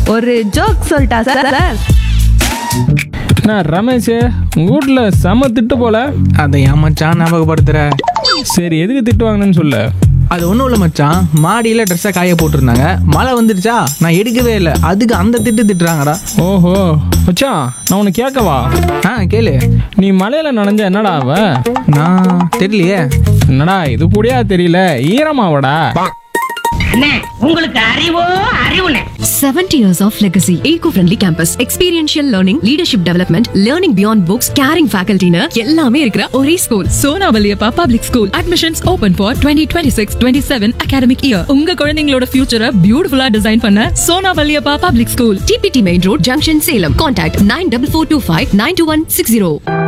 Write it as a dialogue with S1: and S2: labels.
S1: ஒரு ஜோக் சொல்லிட்டா sir sir
S2: நான் ரமேஷ் உங்கள் வீட்டில் செம திட்டு போல
S3: அதை ஏன் மச்சான் ஞாபகப்படுத்துற
S2: சரி எதுக்கு திட்டு வாங்கினேன்னு சொல்ல
S3: அது ஒன்றும் இல்லை மச்சான் மாடியில் ட்ரெஸ்ஸை காய போட்டிருந்தாங்க மழை வந்துடுச்சா நான் எடுக்கவே இல்லை அதுக்கு அந்த திட்டு திட்டுறாங்கடா
S2: ஓஹோ மச்சான் நான் உன்னை கேட்கவா
S3: ஆ கேளு
S2: நீ மலையில நனைஞ்ச என்னடா அவ
S3: நான் தெரியலையே
S2: என்னடா இது புடியா தெரியல ஈரமாவடா
S4: அண்ணே, உங்களுக்கு அறிவோ அறிவுனே
S5: 70 years of legacy. Eco-friendly campus. Experiential learning, leadership development, learning beyond books, caring faculty னு எல்லாமே இருக்கிற ஒரே school
S6: Sona Valliappa public school admissions open for twenty twenty six twenty seven academic year உங்க குழந்தைங்களோட ஃபியூச்சரை பியூட்டிஃபுல்லா டிசைன் பண்ண சோனா வலியப்பா பப்ளிக் ஸ்கூல்
S5: டிபிடி main road junction Salem contact nine double four two five nine two one six zero